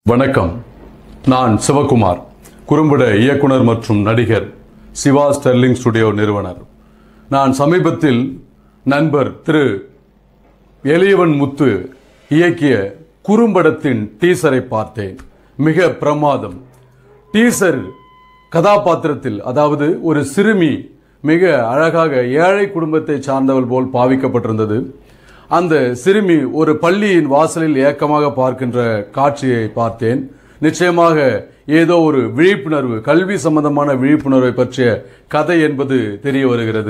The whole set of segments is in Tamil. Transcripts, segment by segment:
வணக்கம் நான் சிவகுமார் குறும்பட இயக்குனர் மற்றும் நடிகர் சிவா ஸ்டெர்லிங் ஸ்டுடியோ நிறுவனர் நான் சமீபத்தில் நண்பர் திரு எளியவன் முத்து இயக்கிய குறும்படத்தின் டீசரை பார்த்தேன் மிக பிரமாதம் டீசர் கதாபாத்திரத்தில் அதாவது ஒரு சிறுமி மிக அழகாக ஏழை குடும்பத்தை சார்ந்தவள் போல் பாவிக்கப்பட்டிருந்தது அந்த சிறுமி ஒரு பள்ளியின் வாசலில் ஏக்கமாக பார்க்கின்ற காட்சியை பார்த்தேன் நிச்சயமாக ஏதோ ஒரு விழிப்புணர்வு கல்வி சம்பந்தமான விழிப்புணர்வை பற்றிய கதை என்பது தெரிய வருகிறது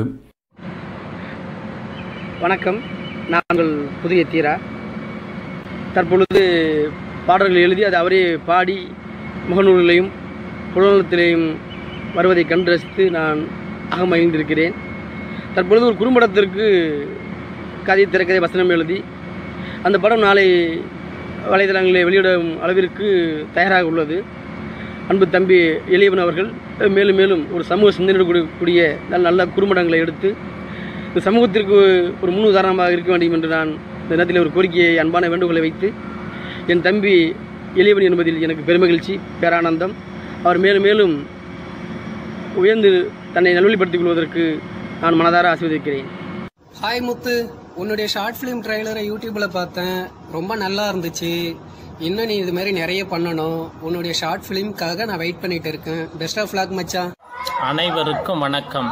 வணக்கம் நாங்கள் புதிய தீரா தற்பொழுது பாடல்கள் எழுதி அது அவரே பாடி முகநூலிலையும் புலனத்திலேயும் வருவதை கண்டு ரசித்து நான் அகமகிழ்ந்திருக்கிறேன் தற்பொழுது ஒரு குறும்படத்திற்கு கதை திரைக்கதை வசனம் எழுதி அந்த படம் நாளை வலைதளங்களில் வெளியிடும் அளவிற்கு தயாராக உள்ளது அன்பு தம்பி எளியவன் அவர்கள் மேலும் மேலும் ஒரு சமூக சிந்தனை கூடிய நல்ல நல்ல குறும்படங்களை எடுத்து இந்த சமூகத்திற்கு ஒரு முன் உதாரணமாக இருக்க வேண்டும் என்று நான் இந்த நேரத்தில் ஒரு கோரிக்கையை அன்பான வேண்டுகோளை வைத்து என் தம்பி எளியவன் என்பதில் எனக்கு பெருமகிழ்ச்சி பேரானந்தம் அவர் மேலும் மேலும் உயர்ந்து தன்னை நல்வழிப்படுத்திக் கொள்வதற்கு நான் மனதார ஆசீர்வதிக்கிறேன் ஹாய் முத்து உன்னுடைய ஷார்ட் ஃபிலிம் ட்ரைலரை யூடியூப்ல பார்த்தேன் ரொம்ப நல்லா இருந்துச்சு இன்னும் நீ இது மாதிரி நிறைய பண்ணணும் உன்னுடைய ஷார்ட் ஃபிலிம்க்காக நான் வெயிட் பண்ணிட்டு இருக்கேன் பெஸ்ட் ஆஃப் லாக் மச்சான் அனைவருக்கும் வணக்கம்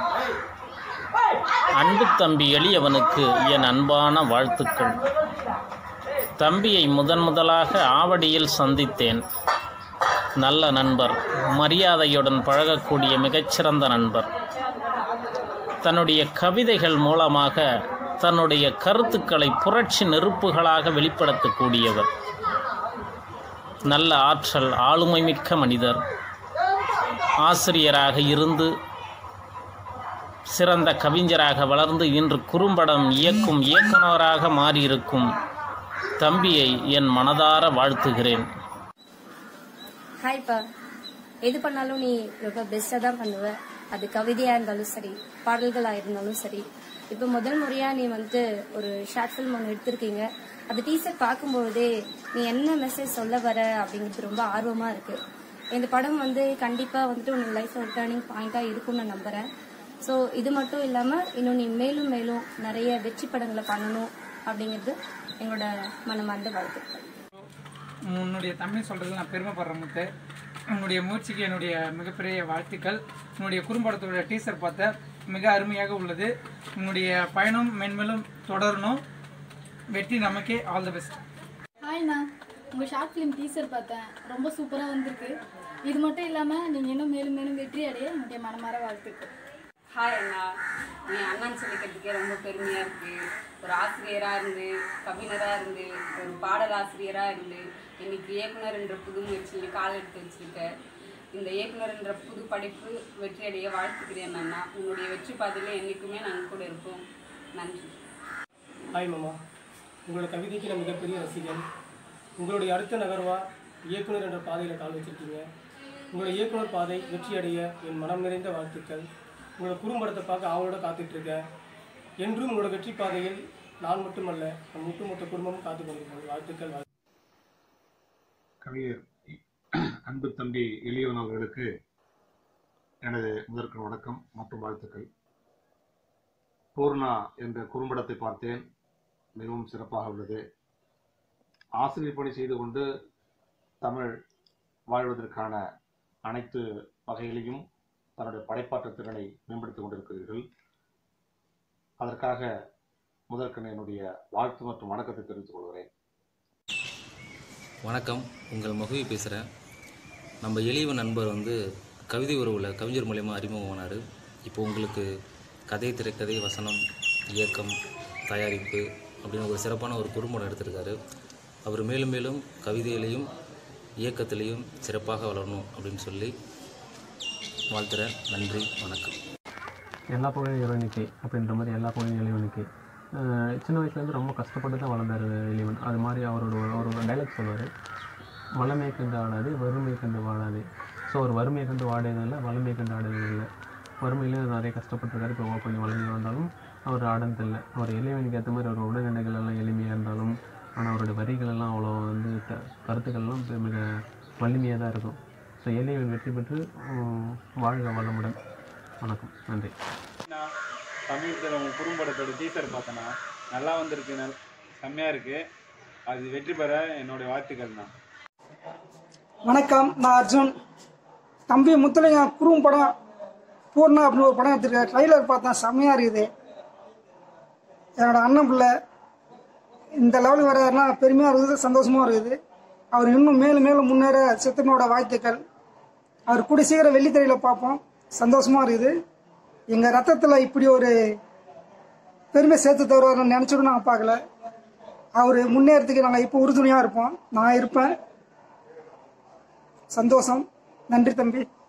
அன்பு தம்பி எளியவனுக்கு என் அன்பான வாழ்த்துக்கள் தம்பியை முதன் முதலாக ஆவடியில் சந்தித்தேன் நல்ல நண்பர் மரியாதையுடன் பழகக்கூடிய மிகச்சிறந்த நண்பர் தன்னுடைய கவிதைகள் மூலமாக தன்னுடைய கருத்துக்களை புரட்சி நெருப்புகளாக வெளிப்படுத்தக்கூடியவர் நல்ல ஆற்றல் ஆளுமை மிக்க மனிதர் ஆசிரியராக இருந்து சிறந்த கவிஞராக வளர்ந்து இன்று குறும்படம் இயக்கும் இயக்குனராக மாறியிருக்கும் தம்பியை என் மனதார வாழ்த்துகிறேன் ஹாய்ப்பா எது பண்ணாலும் நீ ரொம்ப பெஸ்ட்டாக தான் பண்ணுவ அது கவிதையாக இருந்தாலும் சரி பாடல்களாக இருந்தாலும் சரி இப்போ முதல் முறையாக நீ வந்து ஒரு ஷார்ட் ஃபிலிம் ஒன்று எடுத்திருக்கீங்க அந்த டீசர் பார்க்கும்போதே நீ என்ன மெசேஜ் சொல்ல வர அப்படிங்கிறது ரொம்ப ஆர்வமாக இருக்கு இந்த படம் வந்து கண்டிப்பாக வந்துட்டு உன்னோட லைஃப் ஒரு டேர்னிங் பாயிண்டாக இருக்கும்னு நான் நம்புகிறேன் ஸோ இது மட்டும் இல்லாமல் இன்னும் நீ மேலும் மேலும் நிறைய வெற்றி படங்களை பண்ணணும் அப்படிங்கிறது எங்களோட மனமார்ந்த வாழ்த்துக்கள் உன்னுடைய தமிழ் சொல்றதுல நான் பெருமைப்படுறேன் முத்து உன்னுடைய முயற்சிக்கு என்னுடைய மிகப்பெரிய வாழ்த்துக்கள் உன்னுடைய குறும்படத்தோட டீசர் பார்த்த மிக அருமையாக உள்ளது உன்னுடைய பயணம் மென்மேலும் தொடரணும் வெற்றி நமக்கே ஆல் தி பெஸ்ட் ஹாய்ண்ணா உங்கள் ஷார்ட் ஃபிலிம் டீசர் பார்த்தேன் ரொம்ப சூப்பராக வந்திருக்கு இது மட்டும் இல்லாமல் நீங்கள் இன்னும் மேலும் மேலும் வெற்றி அடைய என்னுடைய மனமார வாழ்த்துக்கள் ஹாய் அண்ணா நீ அண்ணான்னு சொல்லிக்கிறதுக்கே ரொம்ப பெருமையாக இருக்குது ஒரு ஆசிரியராக இருந்து கவிஞராக இருந்து ஒரு பாடல் ஆசிரியராக இருந்து இன்னைக்கு இயக்குனர் என்ற புது முயற்சியை கால் எடுத்து வச்சிருக்க இந்த இயக்குனர் என்ற புது படைப்பு வெற்றியடைய வாழ்த்துக்கிறேன் அண்ணா உன்னுடைய வெற்றி பாதையில் என்றைக்குமே நாங்கள் கூட இருப்போம் நன்றி ஹாய் மாமா உங்களோட கவிதைக்கு நான் மிகப்பெரிய ரசிகன் உங்களுடைய அடுத்த நகர்வா இயக்குனர் என்ற பாதையில் கால் வச்சிருக்கீங்க உங்களோட இயக்குனர் பாதை வெற்றி அடைய என் மனம் நிறைந்த வாழ்த்துக்கள் உங்களோட குறும்படத்தை பார்க்க ஆவலோட காத்துட்டு இருக்கேன் என்றும் உங்களோட வெற்றி பாதையில் நான் மட்டுமல்ல நம் ஒட்டுமொத்த குடும்பமும் காத்து கொண்டிருக்கிறோம் வாழ்த்துக்கள் வாழ்த்து கவிஞர் அன்பு தம்பி எளியவன் அவர்களுக்கு எனது முதற்கண் வணக்கம் மற்றும் வாழ்த்துக்கள் பூர்ணா என்ற குறும்படத்தை பார்த்தேன் மிகவும் சிறப்பாக உள்ளது ஆசிரியர் பணி செய்து கொண்டு தமிழ் வாழ்வதற்கான அனைத்து வகையிலையும் தன்னுடைய படைப்பாற்றல் திறனை மேம்படுத்திக் கொண்டிருக்கிறீர்கள் அதற்காக முதற்கண் என்னுடைய வாழ்த்து மற்றும் வணக்கத்தை தெரிவித்துக் கொள்கிறேன் வணக்கம் உங்கள் மகுவி பேசுகிறேன் நம்ம எளியவன் நண்பர் வந்து கவிதை உறவில் கவிஞர் மூலயமா அறிமுகமானார் இப்போ உங்களுக்கு கதை திரைக்கதை வசனம் இயக்கம் தயாரிப்பு அப்படின்னு ஒரு சிறப்பான ஒரு குறும்படம் எடுத்திருக்காரு அவர் மேலும் மேலும் கவிதையிலையும் இயக்கத்திலையும் சிறப்பாக வளரணும் அப்படின்னு சொல்லி வாழ்த்துறேன் நன்றி வணக்கம் எல்லா புகழும் இறைவனுக்கே அப்படின்ற மாதிரி எல்லா புகழும் இறைவனுக்கே அஹ் சின்ன வயசுலேருந்து ரொம்ப கஷ்டப்பட்டு தான் வளர்ந்தார் இறைவன் அது மாதிரி அவரோட ஒரு- அவரோட டைலாக் சொல்லுவார் வளமை கண்டு ஆடாது வறுமை கண்டு வாழாது ஸோ அவர் வறுமையை கண்டு வாடியதில்லை வளமை கண்டு ஆடியது இல்லை வறுமையிலும் நிறைய கஷ்டப்பட்டிருக்காரு இப்போ கொஞ்சம் வளமையாக வந்தாலும் அவர் ஆடந்ததில்லை அவர் இளைவனுக்கு ஏற்ற மாதிரி அவர் உடல்நிலைகள் எல்லாம் எளிமையாக இருந்தாலும் ஆனால் அவருடைய வரிகள் எல்லாம் அவ்வளோ வந்து க- கருத்துக்கள்லாம் பெ- மிக வலிமையாக தான் இருக்கும் ஸோ எளியவன் வெற்றி பெற்று உம், வாழ்க வளமுடன் வணக்கம் நன்றி நான் சமீபத்தில் உங்கள் குறும்படத்தோட டீசர் பார்த்தேன்னா நல்லா வந்திருக்கு நல் செம்மையாக இருக்குது அது வெற்றி பெற என்னுடைய வாழ்த்துக்கள் தான் வணக்கம் நான் அர்ஜுன் தம்பி முத்துலையா குறும் படம் பூர்ணா அப்படின்னு ஒரு படம் எடுத்திருக்காரு ட்ரைலர் பார்த்தேன் செம்மையாக இருக்குது என்னோட அண்ணன் பிள்ளை இந்த லெவலுக்கு வர்றாருன்னா பெருமையாக இருக்குது சந்தோஷமாக இருக்குது அவர் இன்னும் மேலும் மேலும் முன்னேற சித்தனோட வாழ்த்துக்கள் அவர் கூடி சீக்கிரம் வெள்ளித்திரையில் பார்ப்போம் சந்தோஷமாக இருக்குது எங்கள் ரத்தத்தில் இப்படி ஒரு பெருமை சேர்த்து தருவார்னு நினச்சிடும் நாங்கள் பார்க்கல அவர் முன்னேறதுக்கு நாங்கள் இப்போ உறுதுணையாக இருப்போம் நான் இருப்பேன் சந்தோஷம் நன்றி தம்பி